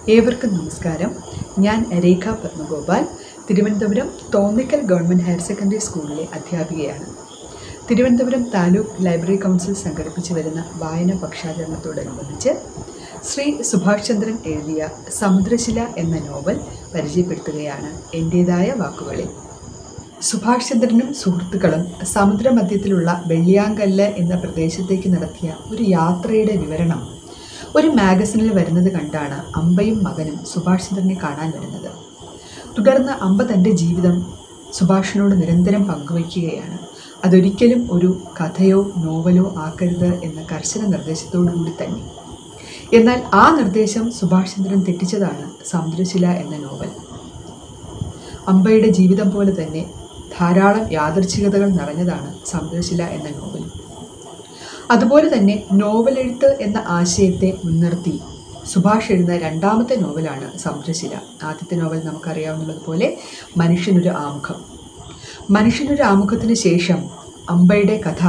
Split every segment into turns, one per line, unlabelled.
ഏവർക്കും നമസ്കാരം ഞാൻ Rekha Padmagopal Thiruvananthapuram Thonnakkal government higher secondary സ്കൂളിലെ അധ്യാപികയാണ് തിരുവനന്തപുരം താലൂക്ക് ലൈബ്രറി കൗൺസിൽ സംഘടിപ്പിച്ചു വരുന്ന വായന പക്ഷാചരണത്തോടനുബന്ധിച്ച് ശ്രീ സുഭാഷ് ചന്ദ്രൻ എഴുതിയ സമുദ്രശില എന്ന നോവൽ പരിചയപ്പെടുത്തുകയാണ് എൻ്റേതായ വാക്കുകളിൽ സുഭാഷ് ചന്ദ്രനും സുഹൃത്തുക്കളും സമുദ്രമധ്യത്തിലുള്ള വെള്ളിയാങ്കല്ല് എന്ന പ്രദേശത്തേക്ക് നടത്തിയ ഒരു യാത്രയുടെ വിവരണം ഒരു മാഗസിനിൽ വരുന്നത് കണ്ടാണ് അമ്പയും മകനും സുഭാഷ് ചന്ദ്രനെ കാണാൻ വരുന്നത് തുടർന്ന് അമ്പ തൻ്റെ ജീവിതം സുഭാഷിനോട് നിരന്തരം പങ്കുവയ്ക്കുകയാണ് അതൊരിക്കലും ഒരു കഥയോ നോവലോ ആക്കരുത് എന്ന കർശന നിർദ്ദേശത്തോടു കൂടി തന്നെ എന്നാൽ ആ നിർദ്ദേശം സുഭാഷ് ചന്ദ്രൻ തെറ്റിച്ചതാണ് സമുദ്രശില എന്ന നോവൽ അമ്പയുടെ ജീവിതം പോലെ തന്നെ ധാരാളം യാദൃച്ഛികതകൾ നിറഞ്ഞതാണ് സമുദ്രശില എന്ന നോവൽ അതുപോലെ തന്നെ നോവൽ എഴുത്ത് എന്ന ആശയത്തെ മുൻനിർത്തി സുഭാഷ് എഴുതുന്ന രണ്ടാമത്തെ നോവലാണ് സമുദ്രശില ആദ്യത്തെ നോവൽ നമുക്കറിയാവുന്നതുപോലെ മനുഷ്യനൊരു ആമുഖം മനുഷ്യനൊരു ആമുഖത്തിന് ശേഷം അമ്പയുടെ കഥ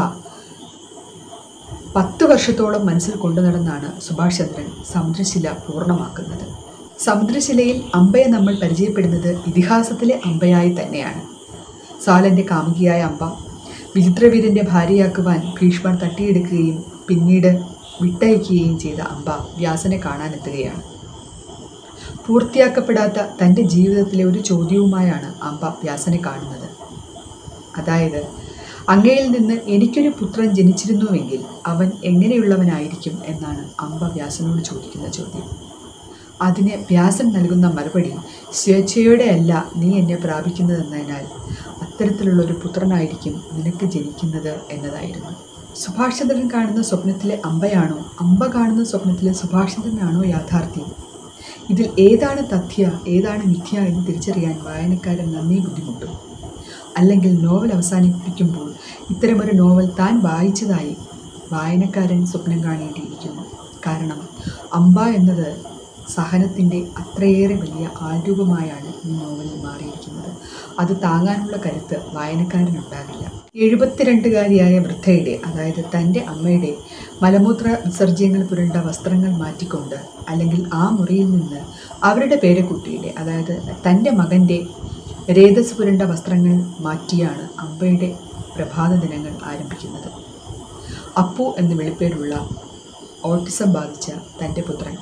പത്ത് വർഷത്തോളം മനസ്സിൽ കൊണ്ടു നടന്നാണ് സുഭാഷ് ചന്ദ്രൻ സമുദ്രശില പൂർണ്ണമാക്കുന്നത് സമുദ്രശിലയിൽ അമ്പയെ നമ്മൾ പരിചയപ്പെടുന്നത് ഇതിഹാസത്തിലെ അമ്പയായി തന്നെയാണ് സാലൻ്റെ കാമുകിയായ അമ്പ വിചിത്രവീരൻ്റെ ഭാര്യയാക്കുവാൻ ഭീഷ്മർ തട്ടിയെടുക്കുകയും പിന്നീട് വിട്ടയക്കുകയും ചെയ്ത അമ്പ വ്യാസനെ കാണാനെത്തുകയാണ് പൂർത്തിയാക്കപ്പെടാത്ത തൻ്റെ ജീവിതത്തിലെ ഒരു ചോദ്യവുമായാണ് അമ്പ വ്യാസനെ കാണുന്നത് അതായത് അങ്ങയിൽ നിന്ന് എനിക്കൊരു പുത്രൻ ജനിച്ചിരുന്നുവെങ്കിൽ അവൻ എങ്ങനെയുള്ളവനായിരിക്കും എന്നാണ് അമ്പ വ്യാസനോട് ചോദിക്കുന്ന ചോദ്യം അതിന് വ്യാസൻ നൽകുന്ന മറുപടി സ്വേച്ഛയോടെയല്ല നീ എന്നെ പ്രാപിക്കുന്നതെന്നതിനാൽ അത്തരത്തിലുള്ള ഒരു പുത്രനായിരിക്കും നിനക്ക് ജനിക്കുന്നത് എന്നതായിരുന്നു സുഭാഷ് ചന്ദ്രൻ കാണുന്ന സ്വപ്നത്തിലെ അമ്പയാണോ അമ്പ കാണുന്ന സ്വപ്നത്തിലെ സുഭാഷ് ചന്ദ്രനാണോ യാഥാർത്ഥ്യം ഇതിൽ ഏതാണ് തഥ്യ ഏതാണ് മിഥ്യ എന്ന് തിരിച്ചറിയാൻ വായനക്കാരൻ നന്നേ ബുദ്ധിമുട്ടും അല്ലെങ്കിൽ നോവൽ അവസാനിപ്പിക്കുമ്പോൾ ഇത്തരമൊരു നോവൽ താൻ വായിച്ചതായി വായനക്കാരൻ സ്വപ്നം കാണേണ്ടിയിരിക്കുന്നു കാരണം അമ്പ എന്നത് സഹനത്തിൻ്റെ അത്രയേറെ വലിയ ആൾരൂപമായാണ് ഈ നോവലിൽ മാറിയിരിക്കുന്നത് അത് താങ്ങാനുള്ള കരുത്ത് വായനക്കാരനുണ്ടാകില്ല എഴുപത്തിരണ്ടുകാരിയായ വൃദ്ധയുടെ അതായത് തൻ്റെ അമ്മയുടെ മലമൂത്ര വിസർജ്യങ്ങൾ പുരണ്ട വസ്ത്രങ്ങൾ മാറ്റിക്കൊണ്ട് അല്ലെങ്കിൽ ആ മുറിയിൽ നിന്ന് അവരുടെ പേരക്കുട്ടിയുടെ അതായത് തൻ്റെ മകൻ്റെ രേതസ് പുരണ്ട വസ്ത്രങ്ങൾ മാറ്റിയാണ് അമ്പയുടെ പ്രഭാത ദിനങ്ങൾ ആരംഭിക്കുന്നത് അപ്പു എന്ന് വിളിപ്പേരുള്ള ഓട്ടിസം ബാധിച്ച തൻ്റെ പുത്രൻ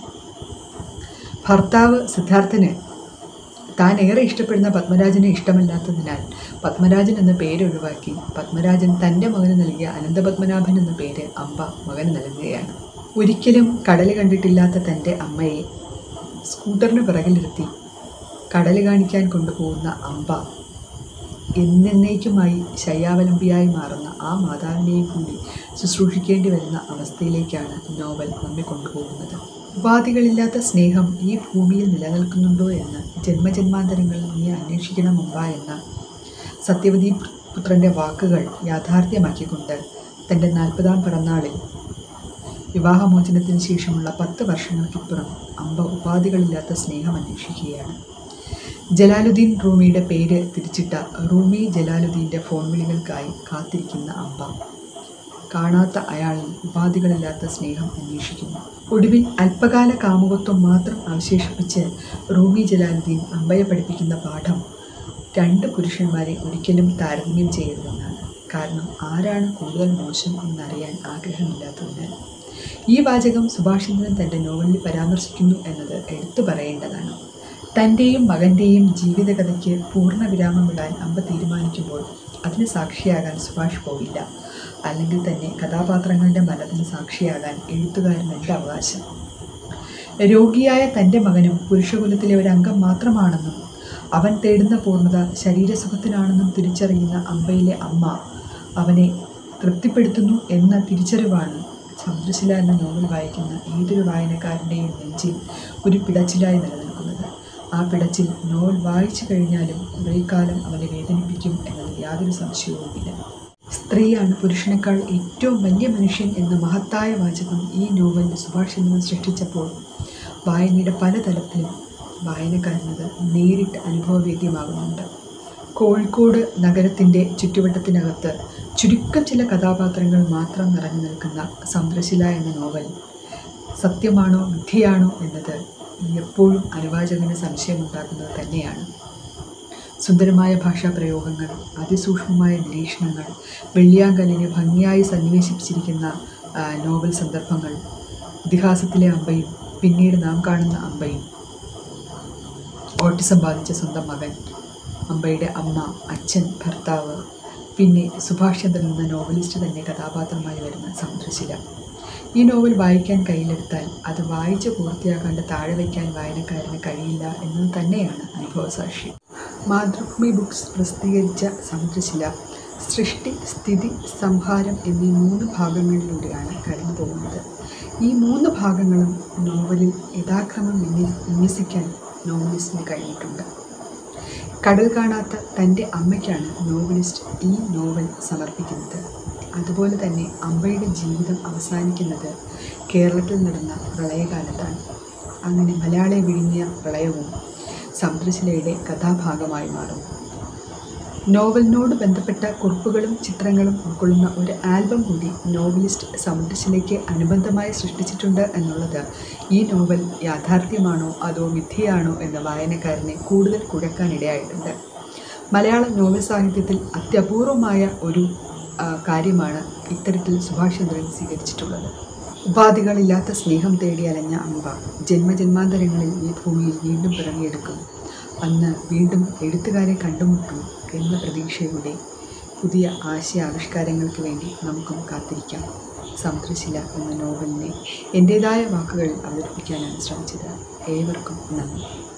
ഭർത്താവ് സിദ്ധാർത്ഥന് താൻ ഏറെ ഇഷ്ടപ്പെടുന്ന പത്മരാജനെ ഇഷ്ടമല്ലാത്തതിനാൽ പത്മരാജൻ എന്ന പേര് ഒഴിവാക്കി പത്മരാജൻ തൻ്റെ മകന് നൽകിയ അനന്തപത്മനാഭൻ എന്ന പേര് അമ്പ മകന് നൽകുകയാണ് ഒരിക്കലും കടൽ കണ്ടിട്ടില്ലാത്ത തൻ്റെ അമ്മയെ സ്കൂട്ടറിന് പിറകിലിരുത്തി കടൽ കാണിക്കാൻ കൊണ്ടുപോകുന്ന അമ്പ എന്നേക്കുമായി ശയ്യാവലംബിയായി മാറുന്ന ആ മാതാവിനെയും കൂടി ശുശ്രൂഷിക്കേണ്ടി വരുന്ന അവസ്ഥയിലേക്കാണ് നോവൽ നമ്മെ കൊണ്ടുപോകുന്നത് ഉപാധികളില്ലാത്ത സ്നേഹം ഈ ഭൂമിയിൽ നിലനിൽക്കുന്നുണ്ടോ എന്ന് ജന്മജന്മാന്തരങ്ങളിൽ നീ അന്വേഷിക്കണം മുമ്പ എന്ന സത്യവതി പുത്രൻ്റെ വാക്കുകൾ യാഥാർത്ഥ്യമാക്കിക്കൊണ്ട് തൻ്റെ നാൽപ്പതാം പിറന്നാളിൽ വിവാഹമോചനത്തിന് ശേഷമുള്ള പത്ത് വർഷങ്ങൾക്കിപ്പുറം അമ്പ ഉപാധികളില്ലാത്ത സ്നേഹം അന്വേഷിക്കുകയാണ് ജലാലുദ്ദീൻ റൂമിയുടെ പേര് തിരിച്ചിട്ട റൂമി ജലാലുദ്ദീൻ്റെ ഫോൺ വിളികൾക്കായി കാത്തിരിക്കുന്ന അമ്പ കാണാത്ത അയാളിൽ ഉപാധികളില്ലാത്ത സ്നേഹം അന്വേഷിക്കുന്നു ഒടുവിൽ അല്പകാല കാമുകത്വം മാത്രം അവശേഷിപ്പിച്ച് റൂമി ജലാലുദ്ദീൻ അമ്പയെ പഠിപ്പിക്കുന്ന പാഠം രണ്ട് പുരുഷന്മാരെ ഒരിക്കലും താരതമ്യം ചെയ്യരുതെന്നാണ് കാരണം ആരാണ് കൂടുതൽ മോശം എന്നറിയാൻ ആഗ്രഹമില്ലാത്തതിനാൽ ഈ വാചകം സുഭാഷ് ചന്ദ്രൻ തൻ്റെ നോവലിൽ പരാമർശിക്കുന്നു എന്നത് എടുത്തു പറയേണ്ടതാണ് തൻ്റെയും മകൻ്റെയും ജീവിതകഥയ്ക്ക് പൂർണ്ണ വിരാമമിടാൻ അമ്പ തീരുമാനിക്കുമ്പോൾ അതിന് സാക്ഷിയാകാൻ സുഭാഷ് പോയില്ല അല്ലെങ്കിൽ തന്നെ കഥാപാത്രങ്ങളുടെ മരണത്തിന് സാക്ഷിയാകാൻ എഴുത്തുകാരൻ എൻ്റെ അവകാശം രോഗിയായ തൻ്റെ മകനും പുരുഷകുലത്തിലെ ഒരു അംഗം മാത്രമാണെന്നും അവൻ തേടുന്ന പൂർണ്ണത ശരീരസുഖത്തിനാണെന്നും തിരിച്ചറിയുന്ന അമ്പയിലെ അമ്മ അവനെ തൃപ്തിപ്പെടുത്തുന്നു എന്ന തിരിച്ചറിവാണ് സമുദ്രശില എന്ന നോവൽ വായിക്കുന്ന ഏതൊരു വായനക്കാരൻ്റെയും നെഞ്ചിൽ ഒരു പിടച്ചിലായി നിലനിൽക്കുന്നത് ആ പിടച്ചിൽ നോവൽ വായിച്ചു കഴിഞ്ഞാലും കുറേ കാലം അവനെ വേദനിപ്പിക്കും എന്നതിൽ യാതൊരു സംശയവുമില്ല സ്ത്രീയാണ് പുരുഷനേക്കാൾ ഏറ്റവും വലിയ മനുഷ്യൻ എന്ന മഹത്തായ വാചകം ഈ നോവലിൽ സുഭാഷ് ചന്ദ്രൻ സൃഷ്ടിച്ചപ്പോൾ വായനയുടെ പല തലത്തിലും വായനക്കാരനത് നേരിട്ട് അനുഭവവേദ്യമാകുന്നുണ്ട് കോഴിക്കോട് നഗരത്തിൻ്റെ ചുറ്റുവട്ടത്തിനകത്ത് ചുരുക്കം ചില കഥാപാത്രങ്ങൾ മാത്രം നിറഞ്ഞു നിൽക്കുന്ന സമുദ്രശില എന്ന നോവൽ സത്യമാണോ മിഥ്യയാണോ എന്നത് എപ്പോഴും അനുവാചകന് സംശയമുണ്ടാക്കുന്നത് തന്നെയാണ് സുന്ദരമായ ഭാഷാപ്രയോഗങ്ങൾ അതിസൂക്ഷ്മമായ നിരീക്ഷണങ്ങൾ വെള്ളിയാങ്കലിനെ ഭംഗിയായി സന്നിവേശിപ്പിച്ചിരിക്കുന്ന ആ, നോവൽ സന്ദർഭങ്ങൾ ഇതിഹാസത്തിലെ അമ്പയും പിന്നീട് നാം കാണുന്ന അമ്പയും ഓട്ടിസം ബാധിച്ച സ്വന്തം മകൻ അമ്പയുടെ അമ്മ അച്ഛൻ ഭർത്താവ് പിന്നെ സുഭാഷ് ചന്ദ്രൻ എന്ന നോവലിസ്റ്റ് തന്നെ കഥാപാത്രമായി വരുന്ന സമുദ്രശില ഈ നോവൽ വായിക്കാൻ കയ്യിലെടുത്താൽ അത് വായിച്ച് പൂർത്തിയാക്കാണ്ട് താഴെ വയ്ക്കാൻ വായനക്കാരന് കഴിയില്ല എന്നത് തന്നെയാണ് അനുഭവസാക്ഷ്യം മാതൃഭൂമി ബുക്സ് പ്രസിദ്ധീകരിച്ച സമുദ്രശില സൃഷ്ടി സ്ഥിതി സംഹാരം എന്നീ മൂന്ന് ഭാഗങ്ങളിലൂടെയാണ് കടന്നു പോകുന്നത് ഈ മൂന്ന് ഭാഗങ്ങളും നോവലിൽ യഥാക്രമം വിന്യ- വിന്യസിക്കാൻ നോവലിസ്റ്റിന് കഴിഞ്ഞിട്ടുണ്ട് കടൽ കാണാത്ത തൻ്റെ അമ്മയ്ക്കാണ് നോവലിസ്റ്റ് ഈ നോവൽ സമർപ്പിക്കുന്നത് അതുപോലെ തന്നെ അമ്പയുടെ ജീവിതം അവസാനിക്കുന്നത് കേരളത്തിൽ നടന്ന പ്രളയകാലത്താണ് അങ്ങനെ മലയാളെ വിഴുങ്ങിയ പ്രളയവും സമുദ്രശിലയുടെ കഥാഭാഗമായി മാറും നോവലിനോട് ബന്ധപ്പെട്ട കുറിപ്പുകളും ചിത്രങ്ങളും ഉൾക്കൊള്ളുന്ന ഒരു ആൽബം കൂടി നോവലിസ്റ്റ് സമുദ്രശിലയ്ക്ക് അനുബന്ധമായി സൃഷ്ടിച്ചിട്ടുണ്ട് എന്നുള്ളത് ഈ നോവൽ യാഥാർത്ഥ്യമാണോ അതോ മിഥ്യയാണോ എന്ന വായനക്കാരനെ കൂടുതൽ കുഴക്കാനിടയായിട്ടുണ്ട് മലയാള നോവൽ സാഹിത്യത്തിൽ അത്യപൂർവമായ ഒരു ആ, കാര്യമാണ് ഇത്തരത്തിൽ സുഭാഷ് ചന്ദ്രൻ സ്വീകരിച്ചിട്ടുള്ളത് ഉപാധികളില്ലാത്ത സ്നേഹം തേടി അലഞ്ഞ അമ്പ ജന്മജന്മാന്തരങ്ങളിൽ ഈ ഭൂമിയിൽ വീണ്ടും പിറവിയെടുക്കും അന്ന് വീണ്ടും എഴുത്തുകാരെ കണ്ടുമുട്ടും എന്ന പ്രതീക്ഷയോടെ പുതിയ ആശയാവിഷ്കാരങ്ങൾക്ക് വേണ്ടി നമുക്കും കാത്തിരിക്കാം സമുദ്രശില എന്ന നോവലിനെ എൻ്റേതായ വാക്കുകൾ അവതരിപ്പിക്കാനാണ് ശ്രമിച്ചത് ഏവർക്കും നന്ദി